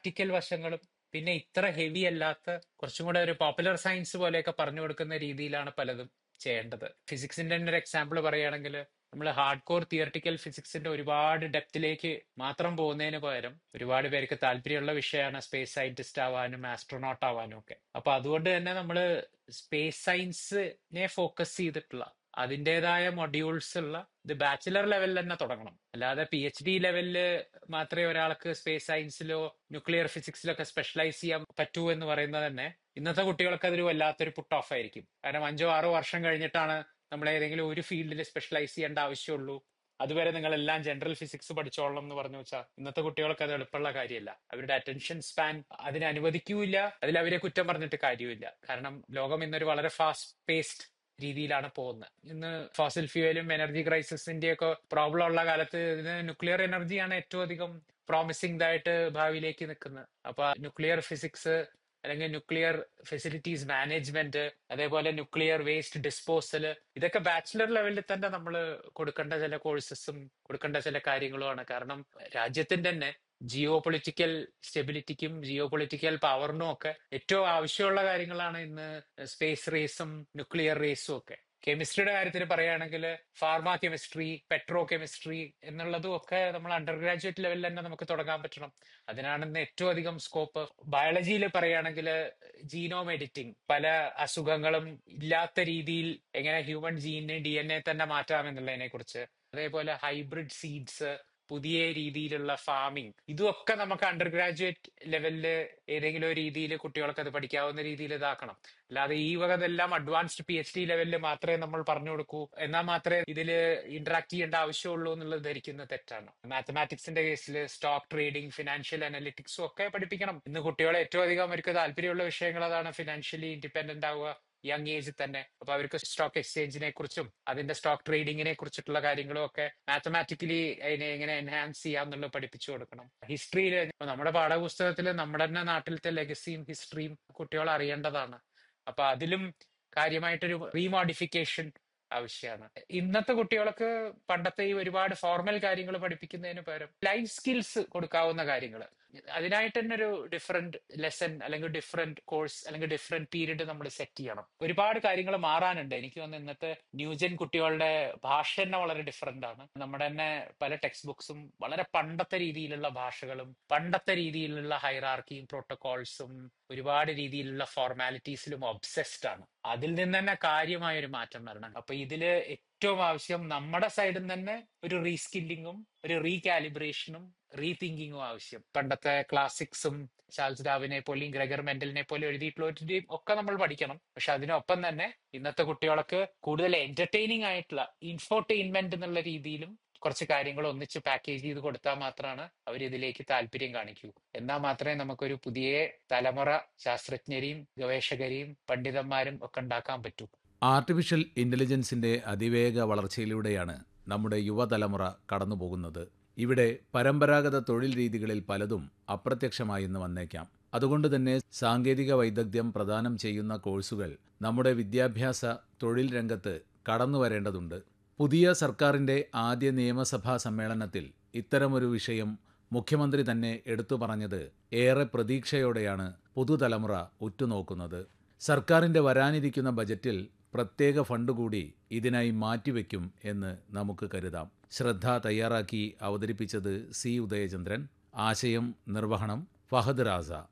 practical വശങ്ങളും പിന്നെ ഇത്ര ഹെവി അല്ലാത്ത കുറച്ചും കൂടെ ഒരു പോപ്പുലർ സയൻസ് പോലെയൊക്കെ പറഞ്ഞു കൊടുക്കുന്ന രീതിയിലാണ് പലതും ചെയ്യേണ്ടത് ഫിസിക്സിന്റെ തന്നെ ഒരു എക്സാമ്പിൾ പറയുകയാണെങ്കിൽ നമ്മൾ ഹാർഡ് കോർ തിയറട്ടിക്കൽ ഫിസിക്സിന്റെ ഒരുപാട് ഡെപ്തിലേക്ക് മാത്രം പോകുന്നതിന് പകരം ഒരുപാട് പേർക്ക് താല്പര്യമുള്ള വിഷയമാണ് സ്പേസ് സയന്റിസ്റ്റ് ആവാനും ആസ്ട്രോനോട്ട് ആവാനും ഒക്കെ അപ്പൊ അതുകൊണ്ട് തന്നെ നമ്മൾ സ്പേസ് സയൻസിനെ ഫോക്കസ് ചെയ്തിട്ടുള്ള അതിൻ്റെതായ മൊഡ്യൂൾസ് ഉള്ള ഇത് ബാച്ചിലർ ലെവലിൽ തന്നെ തുടങ്ങണം അല്ലാതെ പി എച്ച് ഡി ലെവലില് മാത്രമേ ഒരാൾക്ക് സ്പേസ് സയൻസിലോ ന്യൂക്ലിയർ ഫിസിക്സിലോ ഒക്കെ സ്പെഷ്യലൈസ് ചെയ്യാൻ പറ്റൂ എന്ന് പറയുന്നത് തന്നെ ഇന്നത്തെ കുട്ടികൾക്ക് അതൊരു വല്ലാത്തൊരു പുട്ട് ഓഫ് ആയിരിക്കും കാരണം അഞ്ചോ ആറോ വർഷം കഴിഞ്ഞിട്ടാണ് നമ്മൾ ഏതെങ്കിലും ഒരു ഫീൽഡിൽ സ്പെഷ്യലൈസ് ചെയ്യേണ്ട ആവശ്യമുള്ളൂ അതുവരെ നിങ്ങൾ എല്ലാം ജനറൽ ഫിസിക്സ് പഠിച്ചോളണം എന്ന് പറഞ്ഞു വെച്ചാൽ ഇന്നത്തെ കുട്ടികൾക്ക് അത് എളുപ്പമുള്ള കാര്യമല്ല അവരുടെ അറ്റൻഷൻ സ്പാൻ അതിന് അനുവദിക്കൂല അതിൽ അവരെ കുറ്റം പറഞ്ഞിട്ട് കാര്യമില്ല കാരണം ലോകം ഇന്നൊരു വളരെ ഫാസ്റ്റ് പേസ്ഡ് രീതിയിലാണ് പോകുന്നത് ഇന്ന് ഫോസിൽ ഫ്യൂവലും എനർജി ക്രൈസിസിന്റെ ഒക്കെ പ്രോബ്ലം ഉള്ള കാലത്ത് ഇതിന് ന്യൂക്ലിയർ എനർജിയാണ് ഏറ്റവും അധികം പ്രോമിസിംഗ് ആയിട്ട് ഭാവിയിലേക്ക് നിൽക്കുന്നത് അപ്പൊ ന്യൂക്ലിയർ ഫിസിക്സ് അല്ലെങ്കിൽ ന്യൂക്ലിയർ ഫെസിലിറ്റീസ് മാനേജ്മെന്റ് അതേപോലെ ന്യൂക്ലിയർ വേസ്റ്റ് ഡിസ്പോസൽ ഇതൊക്കെ ബാച്ചിലർ ലെവലിൽ തന്നെ നമ്മൾ കൊടുക്കേണ്ട ചില കോഴ്സസും കൊടുക്കേണ്ട ചില കാര്യങ്ങളുമാണ് കാരണം രാജ്യത്തിന്റെ തന്നെ ജിയോ പൊളിറ്റിക്കൽ സ്റ്റെബിലിറ്റിക്കും ജിയോ പൊളിറ്റിക്കൽ പവറിനും ഒക്കെ ഏറ്റവും ആവശ്യമുള്ള കാര്യങ്ങളാണ് ഇന്ന് സ്പേസ് റേസും ന്യൂക്ലിയർ റേസും ഒക്കെ കെമിസ്ട്രിയുടെ കാര്യത്തിൽ പറയുകയാണെങ്കിൽ ഫാർമ കെമിസ്ട്രി പെട്രോ കെമിസ്ട്രി എന്നുള്ളതും ഒക്കെ നമ്മൾ അണ്ടർ ഗ്രാജുവേറ്റ് ലെവലിൽ തന്നെ നമുക്ക് തുടങ്ങാൻ പറ്റണം അതിനാണ് ഇന്ന് ഏറ്റവും അധികം സ്കോപ്പ് ബയോളജിയിൽ പറയുകയാണെങ്കിൽ ജീനോം എഡിറ്റിംഗ് പല അസുഖങ്ങളും ഇല്ലാത്ത രീതിയിൽ എങ്ങനെ ഹ്യൂമൻ ജീനിനെ ഡി എൻ എ തന്നെ മാറ്റാം എന്നുള്ളതിനെ കുറിച്ച് അതേപോലെ ഹൈബ്രിഡ് സീഡ്സ് പുതിയ രീതിയിലുള്ള ഫാമിംഗ് ഇതുമൊക്കെ നമുക്ക് അണ്ടർ ഗ്രാജുവേറ്റ് ലെവലില് ഏതെങ്കിലും ഒരു രീതിയിൽ കുട്ടികൾക്ക് അത് പഠിക്കാവുന്ന രീതിയിൽ ഇതാക്കണം അല്ലാതെ ഈ വകതെല്ലാം അഡ്വാൻസ്ഡ് പി എച്ച് ഡി ലെവലിൽ മാത്രമേ നമ്മൾ പറഞ്ഞു കൊടുക്കൂ എന്നാൽ മാത്രമേ ഇതിൽ ഇന്ററാക്ട് ചെയ്യേണ്ട ആവശ്യമുള്ളൂ എന്നുള്ളത് ധരിക്കുന്നത് തെറ്റാണ് മാത്തമാറ്റിക്സിന്റെ കേസിൽ സ്റ്റോക്ക് ട്രേഡിംഗ് ഫിനാൻഷ്യൽ അനലിറ്റിക്സും ഒക്കെ പഠിപ്പിക്കണം ഇന്ന് കുട്ടികളെ ഏറ്റവും അധികം അവർക്ക് താല്പര്യമുള്ള വിഷയങ്ങൾ അതാണ് ഫിനാൻഷ്യലി ഇൻഡിപെൻഡന്റ് ആവുക യങ് ഏജിൽ തന്നെ അപ്പൊ അവർക്ക് സ്റ്റോക്ക് എക്സ്ചേഞ്ചിനെ കുറിച്ചും അതിന്റെ സ്റ്റോക്ക് ട്രേഡിങ്ങിനെ കുറിച്ചിട്ടുള്ള കാര്യങ്ങളും ഒക്കെ മാത്തമാറ്റിക്കലി അതിനെ എങ്ങനെ എൻഹാൻസ് ചെയ്യാം എന്നുള്ളത് പഠിപ്പിച്ചു കൊടുക്കണം ഹിസ്റ്ററിയിൽ നമ്മുടെ പാഠപുസ്തകത്തിൽ നമ്മുടെ തന്നെ നാട്ടിലത്തെ ലെഗസിയും ഹിസ്റ്ററിയും കുട്ടികൾ അറിയേണ്ടതാണ് അപ്പൊ അതിലും കാര്യമായിട്ടൊരു റീമോഡിഫിക്കേഷൻ ആവശ്യമാണ് ഇന്നത്തെ കുട്ടികൾക്ക് പണ്ടത്തെ ഈ ഒരുപാട് ഫോർമൽ കാര്യങ്ങൾ പഠിപ്പിക്കുന്നതിന് പകരം ലൈഫ് സ്കിൽസ് കൊടുക്കാവുന്ന കാര്യങ്ങൾ അതിനായിട്ട് തന്നെ ഒരു ഡിഫറെന്റ് ലെസൺ അല്ലെങ്കിൽ ഡിഫറെന്റ് കോഴ്സ് അല്ലെങ്കിൽ ഡിഫറെന്റ് പീരീഡ് നമ്മൾ സെറ്റ് ചെയ്യണം ഒരുപാട് കാര്യങ്ങൾ മാറാനുണ്ട് എനിക്ക് തോന്നുന്നു ഇന്നത്തെ ന്യൂജൻ കുട്ടികളുടെ ഭാഷ തന്നെ വളരെ ഡിഫറെന്റ് ആണ് നമ്മുടെ തന്നെ പല ടെക്സ്റ്റ് ബുക്സും വളരെ പണ്ടത്തെ രീതിയിലുള്ള ഭാഷകളും പണ്ടത്തെ രീതിയിലുള്ള ഹൈറാർക്കിയും പ്രോട്ടോകോൾസും ഒരുപാട് രീതിയിലുള്ള ഫോർമാലിറ്റീസിലും ഒബ്സെസ്ഡ് ആണ് അതിൽ നിന്ന് തന്നെ കാര്യമായ ഒരു മാറ്റം വരണം അപ്പൊ ഇതില് ഏറ്റവും ആവശ്യം നമ്മുടെ സൈഡിൽ നിന്ന് തന്നെ ഒരു റീസ്കില്ലിങ്ങും ഒരു റീകാലിബ്രേഷനും റീതിങ്കിങ്ങും ആവശ്യം പണ്ടത്തെ ക്ലാസിക്സും ചാൾസ് ഡാവിനെ പോലെയും ഗ്രഗർ മെന്റലിനെ പോലെ എഴുതിയിട്ടുള്ളവരുടെയും ഒക്കെ നമ്മൾ പഠിക്കണം പക്ഷെ അതിനൊപ്പം തന്നെ ഇന്നത്തെ കുട്ടികൾക്ക് കൂടുതൽ എന്റർടൈനിങ് ആയിട്ടുള്ള ഇൻഫോർടൈൻമെന്റ് എന്നുള്ള രീതിയിലും കുറച്ച് കാര്യങ്ങൾ ഒന്നിച്ച് പാക്കേജ് ചെയ്ത് കൊടുത്താൽ മാത്രമാണ് അവർ ഇതിലേക്ക് താല്പര്യം കാണിക്കൂ എന്നാൽ മാത്രമേ നമുക്കൊരു പുതിയ തലമുറ ശാസ്ത്രജ്ഞരെയും ഗവേഷകരെയും പണ്ഡിതന്മാരും ഒക്കെ ഉണ്ടാക്കാൻ പറ്റൂ ആർട്ടിഫിഷ്യൽ ഇന്റലിജൻസിന്റെ അതിവേഗ വളർച്ചയിലൂടെയാണ് നമ്മുടെ യുവതലമുറ കടന്നുപോകുന്നത് ഇവിടെ പരമ്പരാഗത തൊഴിൽ രീതികളിൽ പലതും അപ്രത്യക്ഷമായിന്ന് വന്നേക്കാം അതുകൊണ്ട് തന്നെ സാങ്കേതിക വൈദഗ്ധ്യം പ്രദാനം ചെയ്യുന്ന കോഴ്സുകൾ നമ്മുടെ വിദ്യാഭ്യാസ തൊഴിൽ രംഗത്ത് കടന്നു വരേണ്ടതുണ്ട് പുതിയ സർക്കാരിന്റെ ആദ്യ നിയമസഭാ സമ്മേളനത്തിൽ ഇത്തരമൊരു വിഷയം മുഖ്യമന്ത്രി തന്നെ എടുത്തു പറഞ്ഞത് ഏറെ പ്രതീക്ഷയോടെയാണ് പുതുതലമുറ ഉറ്റുനോക്കുന്നത് സർക്കാരിന്റെ വരാനിരിക്കുന്ന ബജറ്റിൽ പ്രത്യേക ഫണ്ട് കൂടി ഇതിനായി മാറ്റിവെക്കും എന്ന് നമുക്ക് കരുതാം ശ്രദ്ധ തയ്യാറാക്കി അവതരിപ്പിച്ചത് സി ഉദയചന്ദ്രൻ ആശയം നിർവഹണം ഫഹദ് റാസ